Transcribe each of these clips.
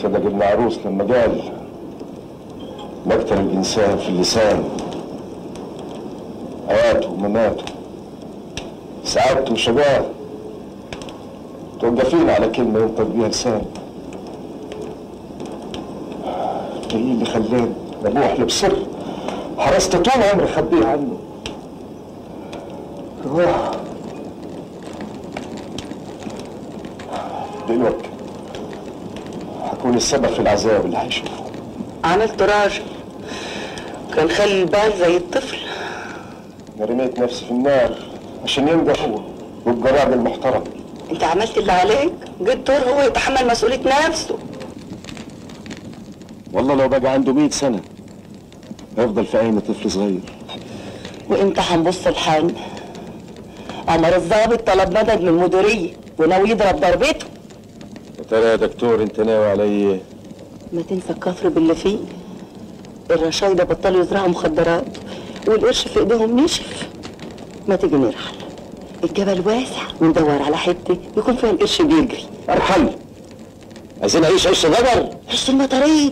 صدق المعروس لما قال مقتل الإنسان في اللسان حياته ومماته سعادته وشقاه توقفين على كلمة ينطق بيها لسان ده إيه اللي خلاني أبوح له بسر حرست طول عمري خبيه عنه روح دلوقتي حكون السبب في العذاب اللي هيشوفه عملت راجل كان خلي البال زي الطفل أنا رميت نفسي في النار عشان ينجح هو ويبقى راجل محترم انت عملت اللي عليك جيت دور هو يتحمل مسؤولية نفسه والله لو بقى عنده 100 سنة هيفضل في عينه طفل صغير وامتى هنبص لحالنا عمر الضابط طلب مدد من المديرية وناوي يضرب ضربته يا ترى يا دكتور انت ناوي علي ايه؟ ما تنسى الكفر باللي فيه الرشايدة بطلوا يزرعوا مخدرات والقرش في ايديهم نشف ما تيجي نرحل الجبل واسع وندور على حتة يكون فيها القرش بيجري ارحل عايزين نعيش عيش غدر عيش المطاريد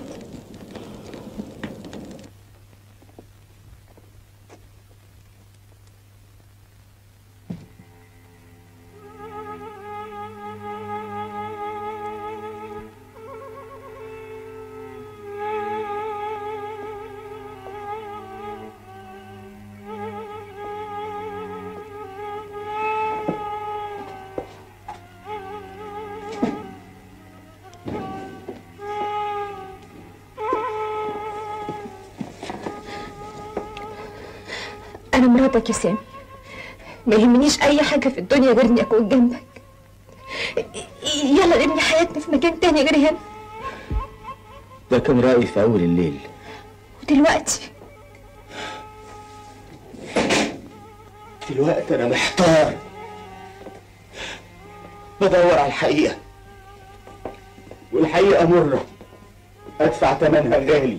أنا مراتك يا سامي ما يهمنيش أي حاجة في الدنيا غير إني أكون جنبك يلا نبني حياتنا في مكان تاني غير هنا ده كان رأيي في أول الليل ودلوقتي دلوقتي أنا محتار بدور على الحقيقة والحقيقة مرة أدفع ثمنها غالي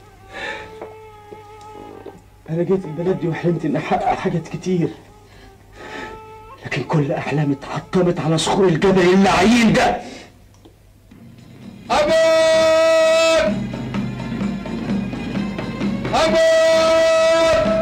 أنا جيت البلد دي وحلمت إني أحقق حاجات كتير لكن كل أحلامي اتحطمت على صخور الجبل اللعين ده أمون أمون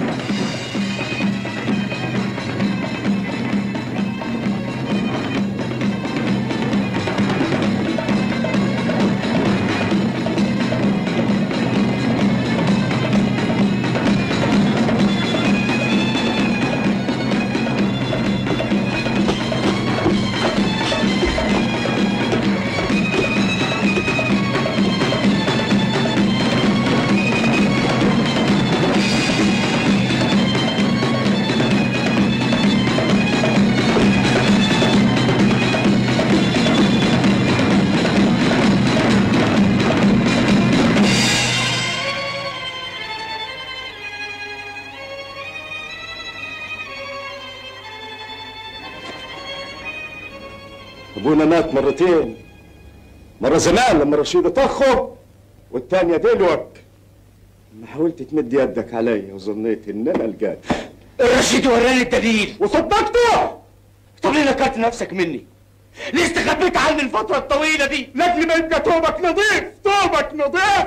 ابونا مات مرتين مرة زمان لما رشيد طخه والتانية دلوك لما حاولت تمد يدك عليا وظنيت ان انا الجاد الرشيد وراني الدليل وصدقته طب ليه نكرت نفسك مني؟ ليه استخبيت عني الفترة الطويلة دي؟ لاجل ما يبقى توبك نظيف توبك نظيف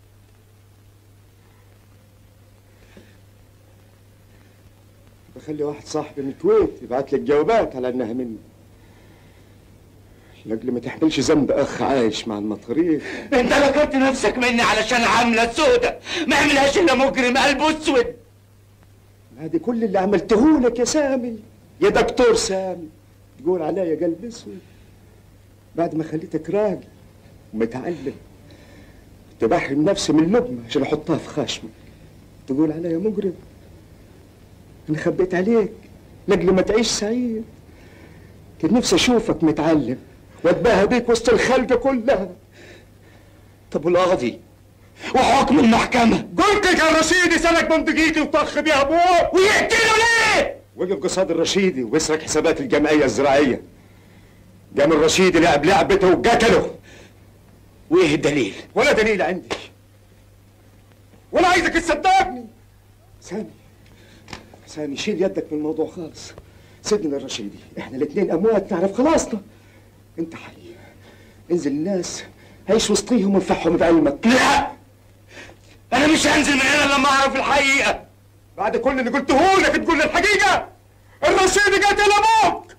بخلي واحد صاحبي من الكويت يبعت لك جوابات على انها مني لاجل ما تحملش ذنب اخ عايش مع المطاريف انت نكرت نفسك مني علشان عاملة سودة ما عملهاش الا مجرم قلبه اسود هذه كل اللي عملته لك يا سامي يا دكتور سامي تقول عليا قلب اسود بعد ما خليتك راجل ومتعلم كنت بحرم نفسي من اللقمة عشان احطها في خشمي تقول عليا مجرم انا خبيت عليك لاجل ما تعيش سعيد كان نفسي اشوفك متعلم واتباهى بيك وسط الخلق كلها طب والقاضي وحكم المحكمة قلت لك يا رشيدي سلك بندقيتي وطخ بيها ابوه ويقتلوا ليه؟ وقف قصاد الرشيدي ويسرق حسابات الجمعية الزراعية قام الرشيدي لعب لعبته وقتله وايه الدليل؟ ولا دليل عندي ولا عايزك تصدقني سامي سامي شيل يدك من الموضوع خالص سيبني للرشيدي احنا الاثنين اموات نعرف خلاصنا انت حي انزل الناس عيش وسطيهم وانفعهم بعلمك لا انا مش هنزل من هنا لما اعرف الحقيقه بعد كل اللي قلته لك تقول لي الحقيقة الرشيد قتل ابوك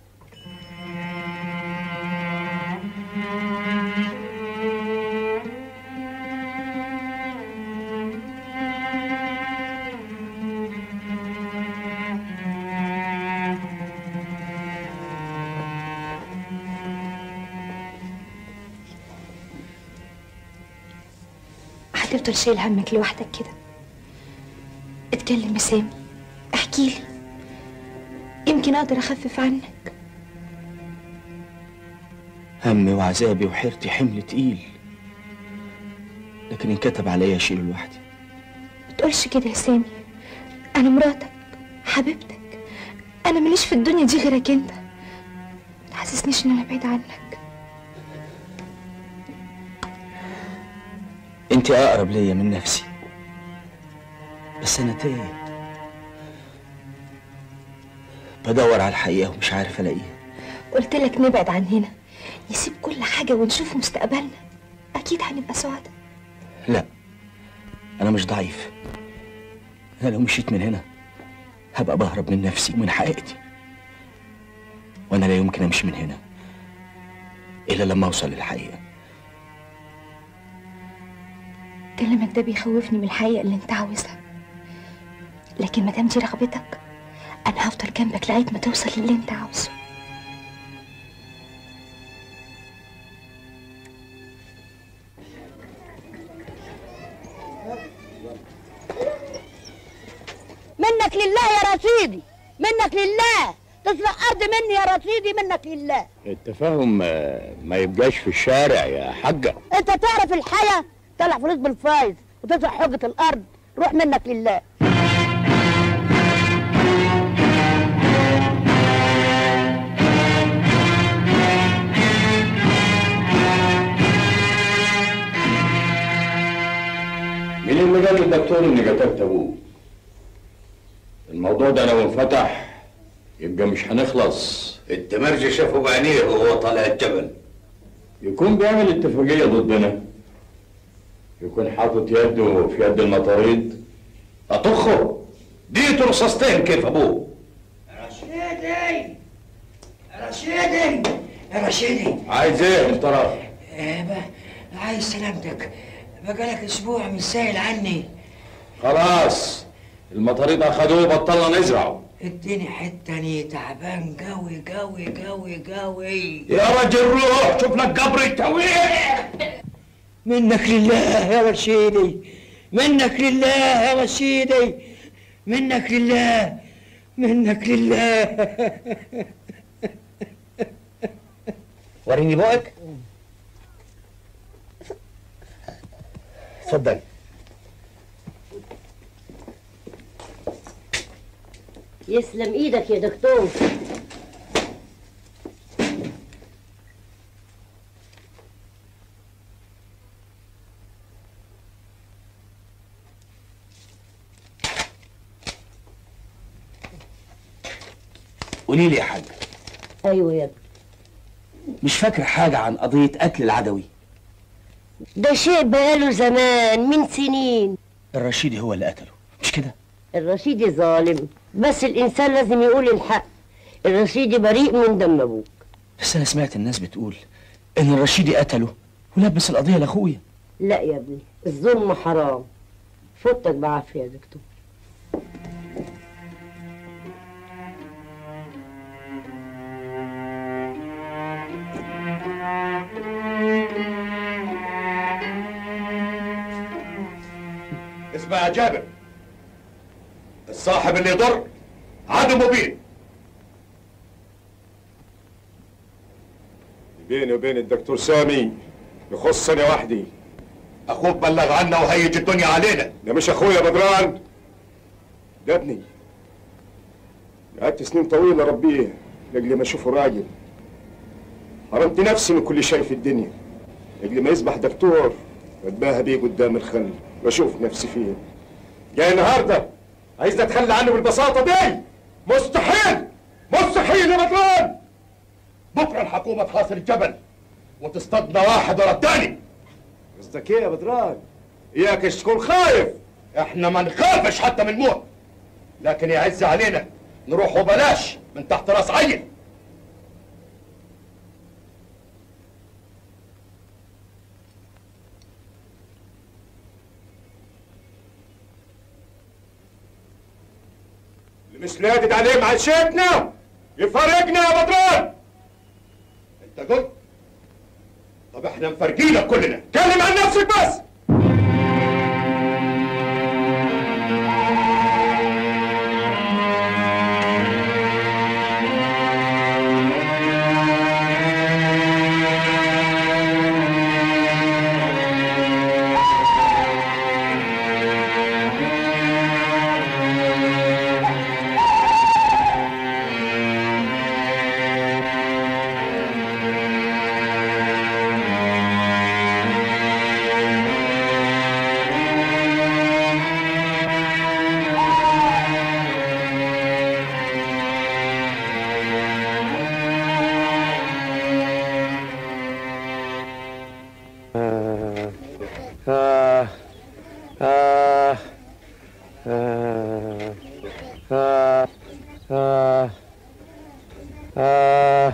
هتفضل شايل همك لوحدك كده اتكلم يا سامي احكي لي يمكن اقدر اخفف عنك همي وعذابي وحيرتي حمل تقيل لكن انكتب عليا اشيله لوحدي ما تقولش كده يا سامي انا مراتك حبيبتك انا ماليش في الدنيا دي غيرك انت ما تحسسنيش ان انا بعيد عنك انت اقرب ليا من نفسي بس انا تايه بدور على الحقيقه ومش عارف الاقيها قلت لك نبعد عن هنا نسيب كل حاجة ونشوف مستقبلنا أكيد هنبقى سعداء لا انا مش ضعيف انا لو مشيت من هنا هبقى بهرب من نفسي ومن حقيقتي وانا لا يمكن امشي من هنا الا لما اوصل للحقيقه كلامك ده بيخوفني من الحقيقة اللي انت عاوزها لكن ما دام دي رغبتك أنا هفضل جنبك لغاية ما توصل للي انت عاوزه منك لله يا رشيدي منك لله تسرق ارض مني يا رشيدي منك لله التفاهم ما يبقاش في الشارع يا حاجه انت تعرف الحياه طلع فلوس بالفايز وتسرق حجه الارض روح منك لله مين اللي قال للدكتور اني قتلت ابوه الموضوع ده لو انفتح يبقى مش هنخلص التمرجي شافه بعينيه وهو طالع الجبل يكون بيعمل اتفاقيه ضدنا يكون حاطط يده في يد المطاريد اطخه ديته رصاصتين كيف ابوه رشيدي رشيدي يا رشيدي عايز ايه انت راجل آه، ب- عايز سلامتك بقالك اسبوع مش سائل عني خلاص المطاريد اخدوه بطلنا نزرعه اديني حته اني تعبان قوي قوي قوي قوي يا رجل روح شوف لك قبر يتويه منك لله يا رشيدي منك لله يا رشيدي منك لله منك لله وريني بقك اتفضل يسلم ايدك يا دكتور قولي لي يا حاج ايوه يا ابني مش فاكر حاجه عن قضيه قتل العدوي ده شيء بقاله زمان من سنين الرشيدي هو اللي قتله مش كده الرشيدي ظالم بس الانسان لازم يقول الحق الرشيدي بريء من دم ابوك بس انا سمعت الناس بتقول ان الرشيدي قتله ولبس القضيه لاخويا لا يا ابني الظلم حرام فوتك بعافيه يا دكتور اسمع يا جابر الصاحب اللي يضر عدو مبين بيني وبين الدكتور سامي يخصني وحدي اخوك بلغ عنا وهيج الدنيا علينا ده مش اخويا بدران ده ابني قعدت سنين طويلة ربيه لاجل ما اشوفه راجل حرمت نفسي من كل شيء في الدنيا لاجل ما يصبح دكتور واتباهى بيه قدام الخل واشوف نفسي فيه جاي النهارده عايز اتخلى عنه بالبساطة دي مستحيل مستحيل يا بدران بكره الحكومه تحاصر الجبل وتصطادنا واحد ورا الثاني قصدك ايه يا بدران اياك تكون خايف احنا ما نخافش حتى من موت لكن يعز علينا نروح وبلاش من تحت راس عيل اللي مش نادد عليه معيشتنا يفرقنا يا بدران انت قلت طب احنا مفرقينك كلنا كلم عن نفسك بس آه آه آه آه آه آه آه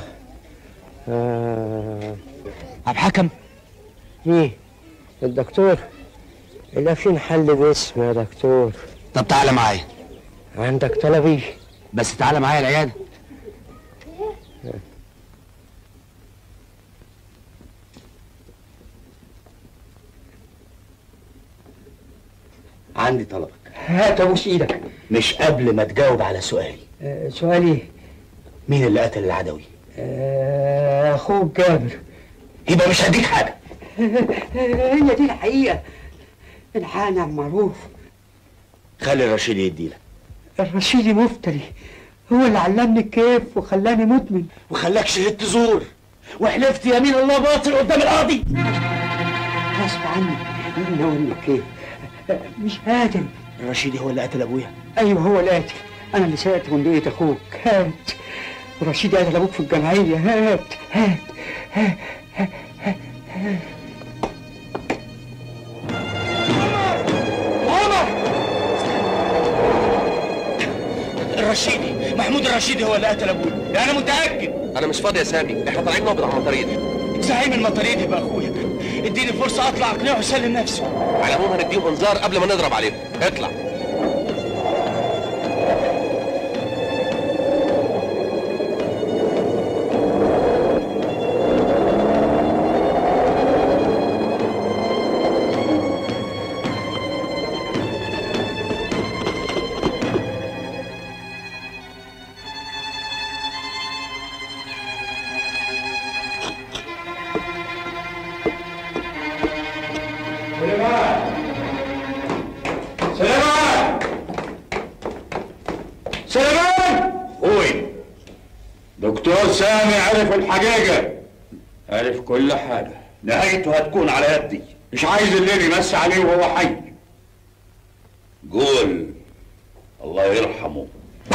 آه عبد الحكم ايه الدكتور لا فين حل باسم يا دكتور طب تعالى معايا عندك طلبي بس تعالى معايا العياده عندي طلبك هات ابوس ايدك مش قبل ما تجاوب على سؤالي آه سؤالي مين اللي قتل العدوي آه اخوك جابر يبقى مش هديك حاجه هي دي الحقيقه الحانة معروف خلي الرشيد يديلك الرشيدي مفتري هو اللي علمني الكيف وخلاني مدمن وخلاك شهدت زور وحلفت يمين الله باطل قدام القاضي غصب عني انا اقول لك ايه مش قادر الرشيدي هو اللي قتل ابويا ايوه هو القاتل انا اللي سرقت بندقية اخوك هات ورشيد قتل ابوك في الجمعية هات هات هات هات هات, هات. الرشيدي محمود الرشيدي هو اللي قتل ابويا ده انا متاكد انا مش فاضي يا سامي احنا طالعين نقبض على المطاريد زعيم المطاريد يبقى اخويا اديني فرصه اطلع اقنعه يسلم نفسه على العموم هنديهم انذار قبل ما نضرب عليهم اطلع سليمان سليمان سليمان اخوي دكتور سامي عرف الحقيقة عرف كل حاجة نهايته هتكون على يدي مش عايز الليل يمس عليه وهو حي قول الله يرحمه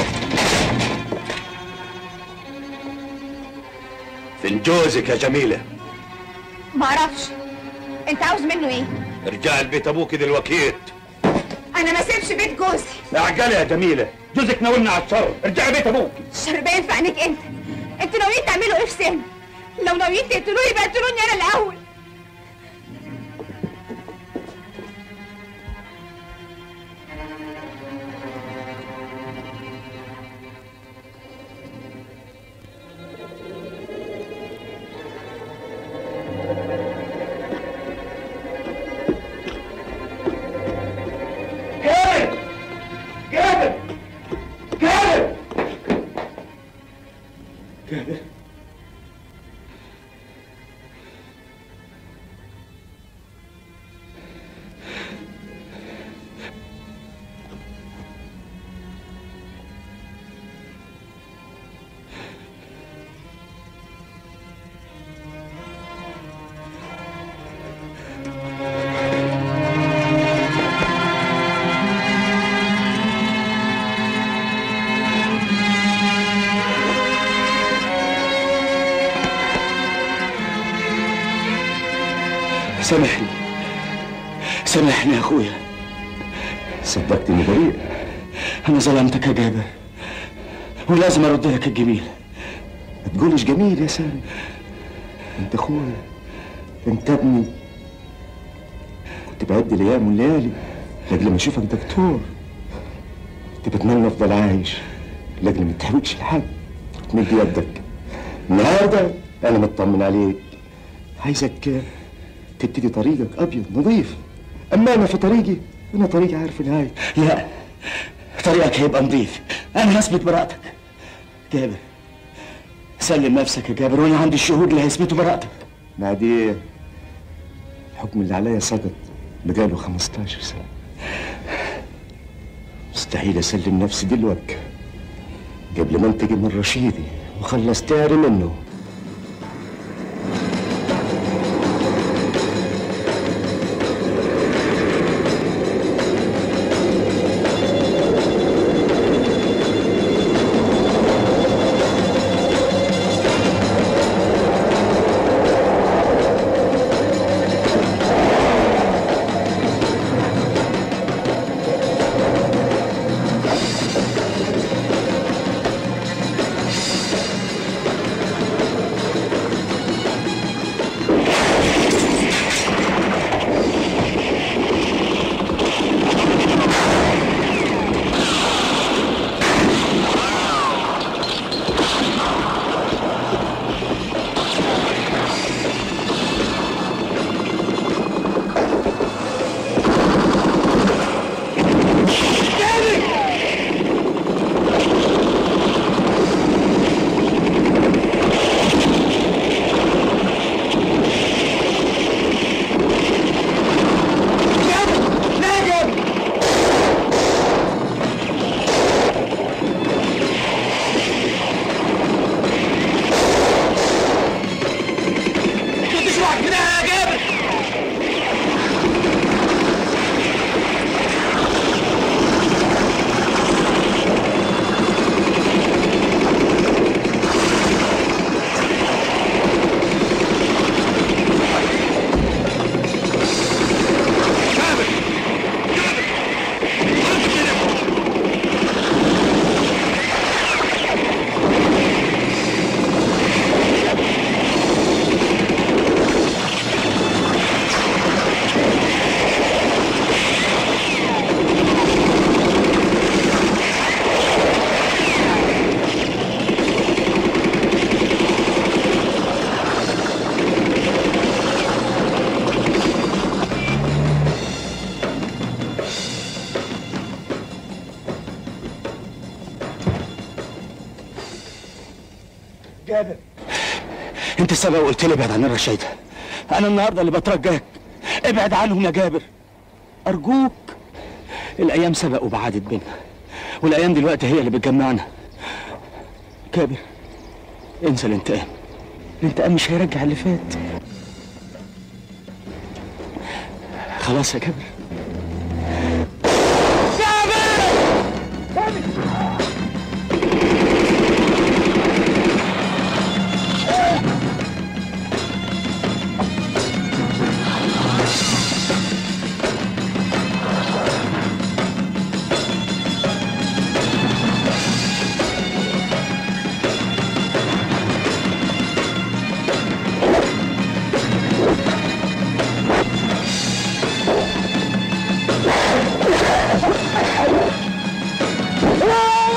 فين جوزك يا جميلة معرفش انت عاوز منه ايه ارجع البيت ابوك دلوقتي انا ما سيبش بيت جوزي اعجلي يا جميلة جوزك ناولنا على الشر ارجعي بيت ابوك الشر باين في عينيك انت انتوا ناويين تعملوا ايه في سامي لو ناويين تقتلوه يبقى اقتلوني انا الاول جابر جابر جابر جابر سامحني سامحني يا اخويا صدقتني بريء انا ظلمتك يا جابر ولازم ارد لك الجميل ما تقولش جميل يا سامي انت اخويا انت ابني كنت بعد الايام والليالي لاجل ما اشوفك دكتور كنت بتمنى افضل عايش لاجل ما تحوجش لحد تمد يدك النهارده انا مطمن عليك عايزك تبتدي طريقك ابيض نظيف اما انا في طريقي انا طريقي عارف نهايته لا طريقك هيبقى نظيف انا هثبت براءتك جابر سلم نفسك يا جابر وانا عندي الشهود اللي هيثبتوا براءتك بعد ايه الحكم اللي عليا سقط بقاله 15 سنه مستحيل اسلم نفسي دلوقتي قبل ما انتقم من رشيدي وخلص تاري منه جابر انت السبب قلت لي ابعد عن الرشايدة انا النهارده اللي بترجاك ابعد عنهم يا جابر ارجوك الايام سبق وبعدت بينا والايام دلوقتي هي اللي بتجمعنا جابر انسى الانتقام الانتقام مش هيرجع اللي فات خلاص يا جابر Ah!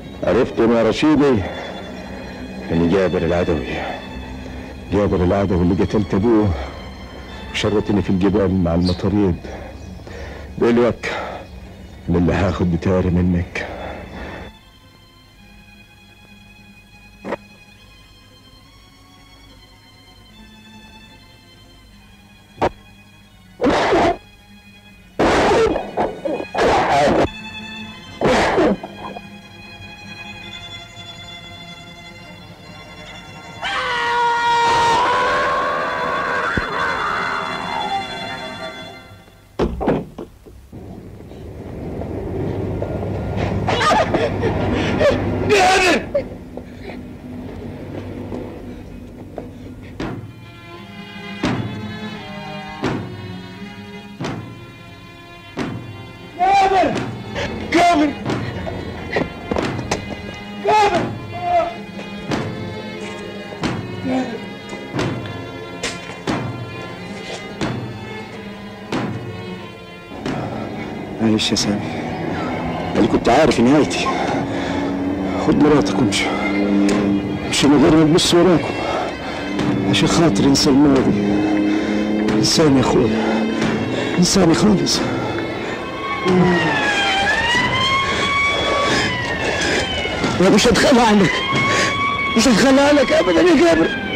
عرفتم يا رشيدي اني جابر العدوي جابر العدوي اللي قتلت ابوه وشرتني في الجبال مع المطاريد دلوك أنا اللي هاخد بتاري منك معلش يا سامي اللي كنت عارف نهايتي خد مراتك وامشي امشي من غير ما تبص وراكم عشان خاطر انسى الماضي انساني يا اخويا انساني خالص أنا مش هتخلى عنك مش هتخلى عنك ابدا يا جابر